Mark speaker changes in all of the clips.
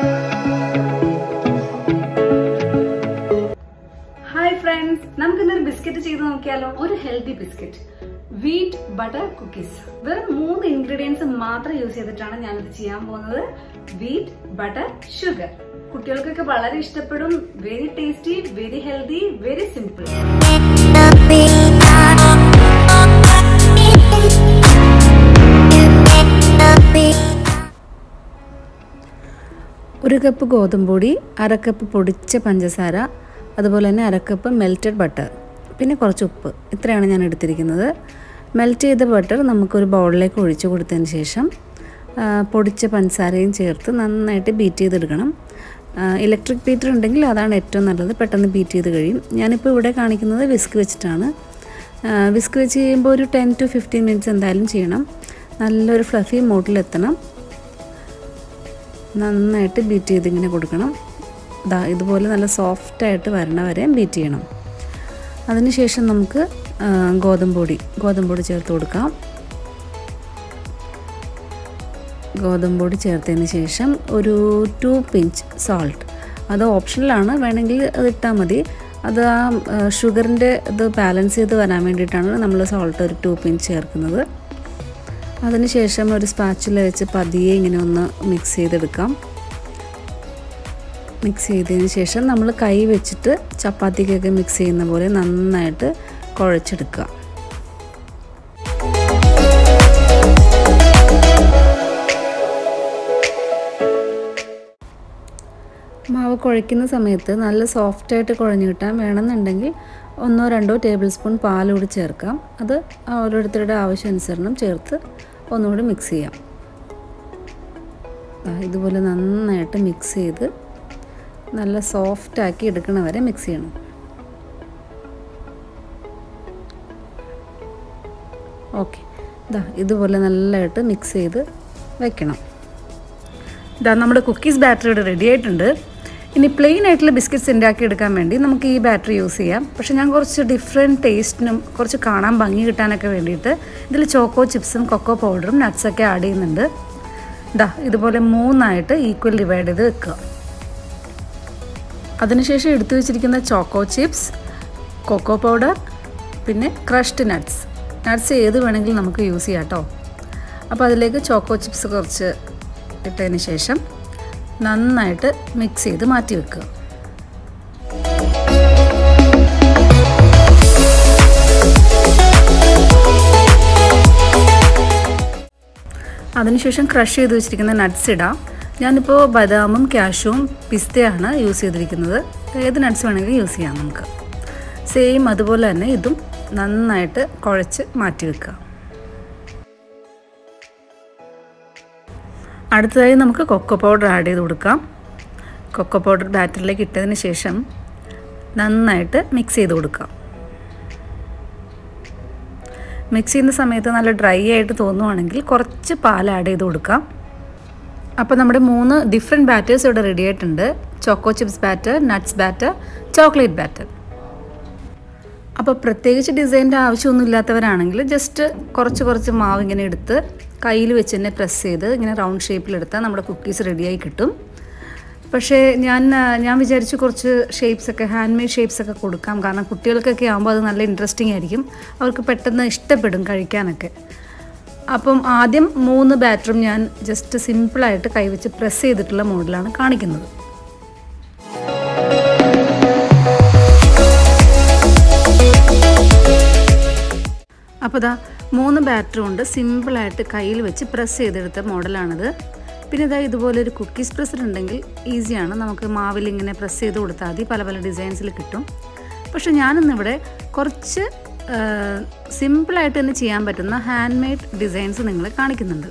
Speaker 1: hi friends നമുക്ക് ഇന്നൊരു biscuit ചെയ്ത് നോക്കിയാലോ ഒരു healthy biscuit wheat butter cookies വെറും മൂന്ന് ഇൻഗ്രീഡിയൻസ് മാത്രം യൂസ് ചെയ്തിട്ടാണ് ഞാനിത് ചെയ്യാൻ പോകുന്നത് വീറ്റ് ബട്ടർ ഷുഗർ കുട്ടികൾക്കൊക്കെ വളരെ ഇഷ്ടപ്പെടും very tasty very healthy very simple
Speaker 2: ഒരു കപ്പ് ഗോതമ്പൊടി അര കപ്പ് പൊടിച്ച പഞ്ചസാര അതുപോലെ തന്നെ അര കപ്പ് മെൽറ്റഡ് ബട്ടർ പിന്നെ കുറച്ച് ഉപ്പ് ഇത്രയാണ് ഞാൻ എടുത്തിരിക്കുന്നത് മെൽറ്റ് ചെയ്ത ബട്ടർ നമുക്കൊരു ബൗളിലേക്ക് ഒഴിച്ചു കൊടുത്തതിന് ശേഷം ആ, പൊടിച്ച പഞ്ചസാരയും ചേർത്ത് നന്നായിട്ട് ബീറ്റ് ചെയ്തെടുക്കണം ഇലക്ട്രിക് ബീറ്റർ ഉണ്ടെങ്കിൽ അതാണ് ഏറ്റവും നല്ലത് പെട്ടെന്ന് ബീറ്റ് ചെയ്ത് കഴിയും ഞാനിപ്പോൾ ഇവിടെ കാണിക്കുന്നത് വിസ്ക് വെച്ചിട്ടാണ് വിസ്ക് വെച്ച് ചെയ്യുമ്പോൾ ഒരു ടെൻ ടു ഫിഫ്റ്റീൻ മിനിറ്റ്സ് എന്തായാലും ചെയ്യണം നല്ലൊരു ഫ്ലഫി മോട്ടിലെത്തണം നന്നായിട്ട് ബീറ്റ് ചെയ്ത് ഇങ്ങനെ കൊടുക്കണം ദാ ഇതുപോലെ നല്ല സോഫ്റ്റായിട്ട് വരണ വരെ ബീറ്റ് ചെയ്യണം അതിനുശേഷം നമുക്ക് ആ, ഗോതമ്പൊടി ഗോതമ്പൊടി ചേർത്ത് കൊടുക്കാം ഗോതമ്പൊടി ചേർത്തതിന് ശേഷം ഒരു ടു പിഞ്ച് സോൾട്ട് അത് ഓപ്ഷണലാണ് വേണമെങ്കിൽ അത് ഇട്ടാൽ മതി അത് ആ ഷുഗറിൻ്റെ ഇത് ബാലൻസ് ചെയ്ത് വരാൻ വേണ്ടിയിട്ടാണ് നമ്മൾ സോൾട്ട് ഒരു ടു പിഞ്ച് ചേർക്കുന്നത് അതിനുശേഷം ഒരു സ്പാച്ചിൽ വെച്ച് പതിയെ ഇങ്ങനെ ഒന്ന് മിക്സ് ചെയ്തെടുക്കാം മിക്സ് ചെയ്തതിന് ശേഷം നമ്മൾ കൈ വെച്ചിട്ട് ചപ്പാത്തിക്കൊക്കെ മിക്സ് ചെയ്യുന്ന പോലെ നന്നായിട്ട് കുഴച്ചെടുക്കുക മാവ് കുഴയ്ക്കുന്ന സമയത്ത് നല്ല സോഫ്റ്റായിട്ട് കുഴഞ്ഞു കിട്ടാൻ വേണമെന്നുണ്ടെങ്കിൽ ഒന്നോ രണ്ടോ ടേബിൾ സ്പൂൺ പാൽ കൂടി ചേർക്കാം അത് ഓരോരുത്തരുടെ ആവശ്യാനുസരണം ചേർത്ത് ഒന്നുകൂടി മിക്സ് ചെയ്യാം ദാ ഇതുപോലെ നന്നായിട്ട് മിക്സ് ചെയ്ത് നല്ല സോഫ്റ്റാക്കി എടുക്കണ വരെ മിക്സ് ചെയ്യണം ഓക്കെ ഇതാ ഇതുപോലെ നല്ലതായിട്ട് മിക്സ് ചെയ്ത് വെക്കണം
Speaker 1: ഇതാ നമ്മുടെ കുക്കീസ് ബാറ്ററി ഇവിടെ റെഡി ആയിട്ടുണ്ട് ഇനി പ്ലെയിൻ ആയിട്ടുള്ള ബിസ്ക്കറ്റ്സ് ഉണ്ടാക്കി എടുക്കാൻ വേണ്ടി നമുക്ക് ഈ ബാറ്ററി യൂസ് ചെയ്യാം പക്ഷെ ഞാൻ കുറച്ച് ഡിഫറെൻറ്റ് ടേസ്റ്റിനും കുറച്ച് കാണാൻ ഭംഗി കിട്ടാനൊക്കെ വേണ്ടിയിട്ട് ഇതിൽ ചോക്കോ ചിപ്സും കൊക്കോ പൗഡറും നട്ട്സൊക്കെ ആഡ് ചെയ്യുന്നുണ്ട് ഇതാ ഇതുപോലെ മൂന്നായിട്ട് ഈക്വൽ ഡിവൈഡ് ചെയ്ത് വെക്കുക അതിനുശേഷം എടുത്തു വെച്ചിരിക്കുന്ന ചോക്കോ ചിപ്സ് കൊക്കോ പൗഡർ പിന്നെ ക്രഷ്ഡ് നട്ട്സ് നട്ട്സ് ഏത് വേണമെങ്കിലും നമുക്ക് യൂസ് ചെയ്യാം കേട്ടോ അപ്പോൾ അതിലേക്ക് ചോക്കോ ചിപ്സ് കുറച്ച് ഇട്ടതിന് ശേഷം നന്നായിട്ട് മിക്സ് ചെയ്ത് മാറ്റി വെക്കുക അതിനുശേഷം ക്രഷ് ചെയ്ത് വെച്ചിരിക്കുന്ന നട്ട്സ് ഇടാം ഞാനിപ്പോൾ ബദാമും ക്യാഷും പിസ്തയാണ് യൂസ് ചെയ്തിരിക്കുന്നത് ഏത് നട്ട്സ് വേണമെങ്കിലും യൂസ് ചെയ്യാം നമുക്ക് സെയിം അതുപോലെ തന്നെ ഇതും നന്നായിട്ട് കുഴച്ച് മാറ്റി വെക്കുക അടുത്തതായി നമുക്ക് കൊക്കോ പൗഡർ ആഡ് ചെയ്ത് കൊടുക്കാം കൊക്കോ പൗഡർ ബാറ്ററിലേക്ക് ഇട്ടതിന് ശേഷം നന്നായിട്ട് മിക്സ് ചെയ്ത് കൊടുക്കാം മിക്സ് ചെയ്യുന്ന സമയത്ത് നല്ല ഡ്രൈ ആയിട്ട് തോന്നുവാണെങ്കിൽ കുറച്ച് പാൽ ആഡ് ചെയ്ത് കൊടുക്കാം അപ്പോൾ നമ്മുടെ മൂന്ന് ഡിഫറെൻറ്റ് ബാറ്റേഴ്സ് ഇവിടെ റെഡി ആയിട്ടുണ്ട് choco chips batter nuts batter chocolate batter അപ്പോൾ പ്രത്യേകിച്ച് ഡിസൈൻ്റെ ആവശ്യമൊന്നും ഇല്ലാത്തവരാണെങ്കിൽ ജസ്റ്റ് കുറച്ച് കുറച്ച് മാവ് ഇങ്ങനെ എടുത്ത് കയ്യിൽ വെച്ച് തന്നെ പ്രസ് ചെയ്ത് ഇങ്ങനെ റൗണ്ട് ഷേപ്പിലെടുത്താൽ നമ്മുടെ കുക്കീസ് റെഡിയായി കിട്ടും പക്ഷേ ഞാൻ ആ, ഞാൻ വിചാരിച്ചു കുറച്ച് ഷേപ്സ് ഒക്കെ ഹാൻഡ് മെയ്ഡ് ഷേപ്സ് ഒക്കെ കൊടുക്കാം കാരണം കുട്ടികൾക്കൊക്കെ ആകുമ്പോൾ അത് നല്ല ഇൻട്രസ്റ്റിംഗ് ആയിരിക്കും അവർക്ക് പെട്ടെന്ന് ഇഷ്ടപ്പെടും കഴിക്കാനൊക്കെ അപ്പം ആദ്യം മൂന്ന് ബാറ്ററും ഞാൻ ജസ്റ്റ് സിമ്പിളായിട്ട് കൈവച്ച് പ്രസ് ചെയ്തിട്ടുള്ള മോഡലാണ് കാണിക്കുന്നത് അപ്പോൾ ഇതാ മൂന്ന് ബാറ്ററി കൊണ്ട് സിമ്പിളായിട്ട് കയ്യിൽ വെച്ച് പ്രസ് ചെയ്തെടുത്ത മോഡലാണിത് പിന്നെ ഇതാ ഇതുപോലെ ഒരു കുക്കീസ് പ്രസർ ഉണ്ടെങ്കിൽ ഈസിയാണ് നമുക്ക് മാവിൽ ഇങ്ങനെ പ്രസ് ചെയ്ത് കൊടുത്താൽ മതി പല പല ഡിസൈൻസിൽ കിട്ടും പക്ഷെ ഞാനിന്നിവിടെ കുറച്ച് സിമ്പിളായിട്ട് തന്നെ ചെയ്യാൻ പറ്റുന്ന ഹാൻഡ് മെയ്ഡ് ഡിസൈൻസ് നിങ്ങളെ കാണിക്കുന്നുണ്ട്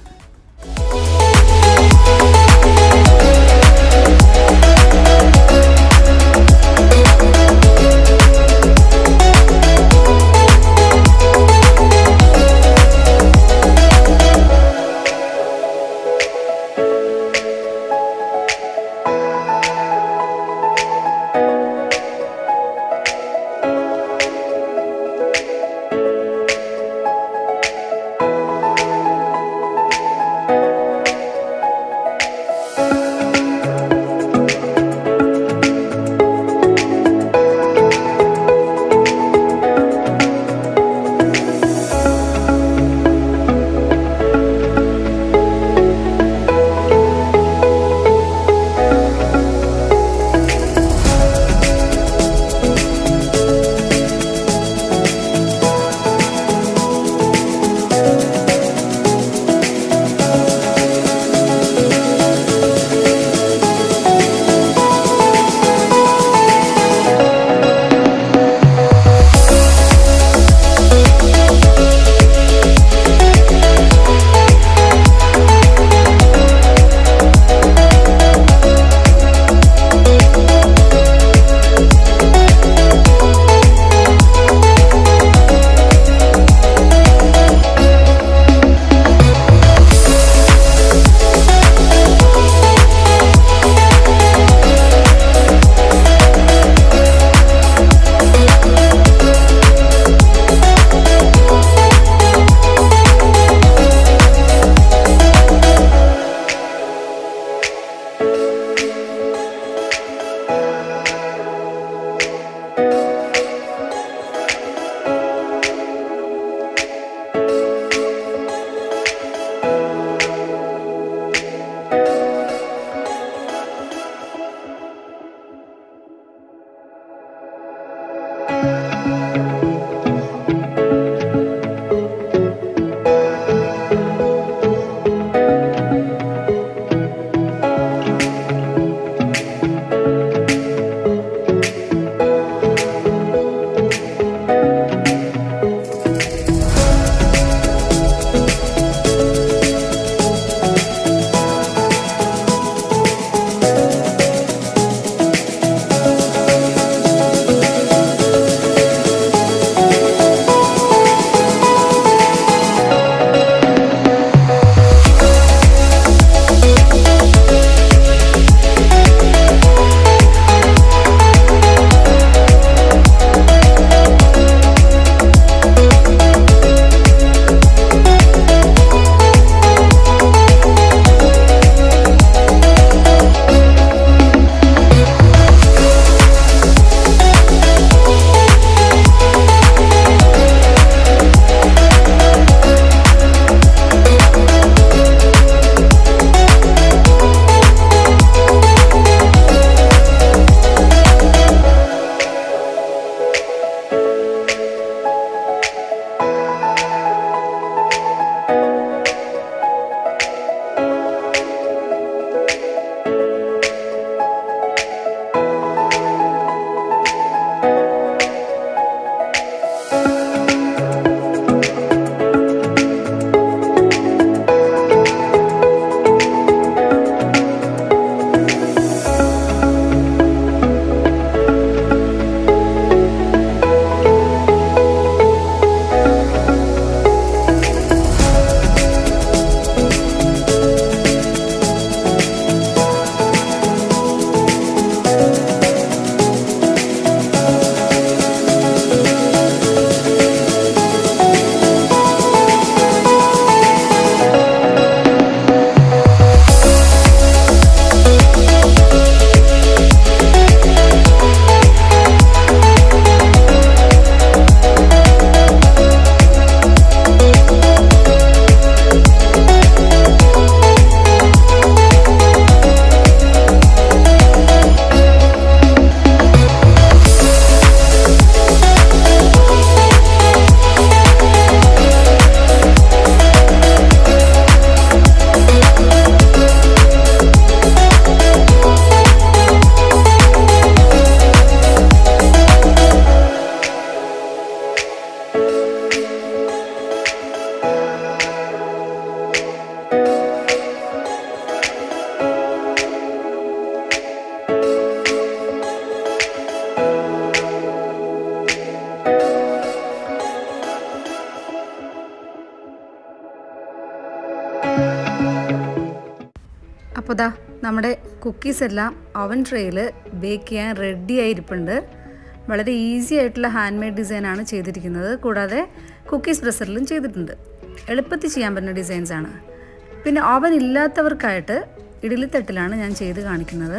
Speaker 1: അപ്പോൾ ദാ നമ്മുടെ കുക്കീസ് എല്ലാം അവൻ ട്രേയിൽ ബേക്ക് ചെയ്യാൻ റെഡി ആയിരിപ്പുണ്ട് വളരെ ഈസി ആയിട്ടുള്ള ഹാൻഡ് മെയ്ഡ് ഡിസൈനാണ് ചെയ്തിരിക്കുന്നത് കൂടാതെ കുക്കീസ് ബ്രസറിലും ചെയ്തിട്ടുണ്ട് എളുപ്പത്തിൽ ചെയ്യാൻ പറ്റുന്ന ഡിസൈൻസ് ആണ് പിന്നെ ഓവൻ ഇല്ലാത്തവർക്കായിട്ട് ഇഡ്ഡലിത്തട്ടിലാണ് ഞാൻ ചെയ്ത് കാണിക്കുന്നത്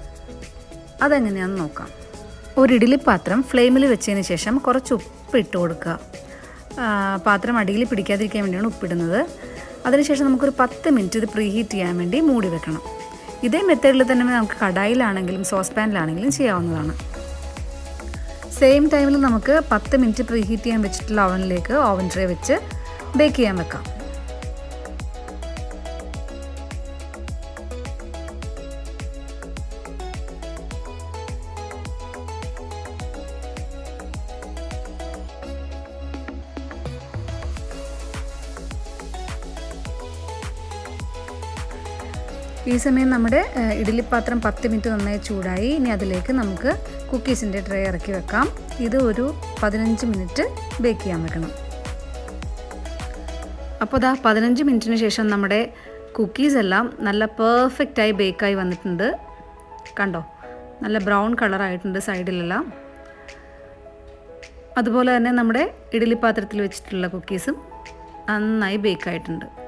Speaker 1: അതെങ്ങനെയാണെന്ന് നോക്കാം ഒരു ഇഡ്ഡലി പാത്രം ഫ്ലെയിമിൽ വെച്ചതിന് ശേഷം കുറച്ച് ഉപ്പ് ഇട്ട് കൊടുക്കുക ആ, പാത്രം അടിയിൽ പിടിക്കാതിരിക്കാൻ വേണ്ടിയാണ് ഉപ്പിടുന്നത് അതിനുശേഷം നമുക്കൊരു പത്ത് മിനിറ്റ് ഇത് പ്രീ ഹീറ്റ് ചെയ്യാൻ വേണ്ടി മൂടി വെക്കണം ഇതേ മെത്തേഡിൽ തന്നെ നമുക്ക് കടായിലാണെങ്കിലും സോസ് പാനിലാണെങ്കിലും ചെയ്യാവുന്നതാണ് സെയിം ടൈമിൽ നമുക്ക് പത്ത് മിനിറ്റ് പ്രീ ഹീറ്റ് ചെയ്യാൻ വെച്ചിട്ടുള്ള ഓവനിലേക്ക് ഓവൻ ട്രേ വെച്ച് ബേക്ക് ചെയ്യാൻ വെക്കാം ഈ സമയം നമ്മുടെ ഏഹ്, ഇഡ്ഡലിപ്പാത്രം പത്ത് മിനിറ്റ് നന്നായി ചൂടായി ഇനി അതിലേക്ക് നമുക്ക് കുക്കീസിൻ്റെ ട്രേ ഇറക്കി വെക്കാം ഇത് ഒരു പതിനഞ്ച് മിനിറ്റ് ബേക്ക് ചെയ്യാൻ വെക്കണം അപ്പോൾ ദാ പതിനഞ്ച് മിനിറ്റിന് ശേഷം നമ്മുടെ കുക്കീസ് എല്ലാം നല്ല പെർഫെക്റ്റായി ബേക്കായി വന്നിട്ടുണ്ട് കണ്ടോ നല്ല ബ്രൗൺ കളറായിട്ടുണ്ട് സൈഡിലെല്ലാം അതുപോലെ തന്നെ നമ്മുടെ ഇഡ്ഡലിപ്പാത്രത്തിൽ വെച്ചിട്ടുള്ള കുക്കീസും നന്നായി ബേക്കായിട്ടുണ്ട്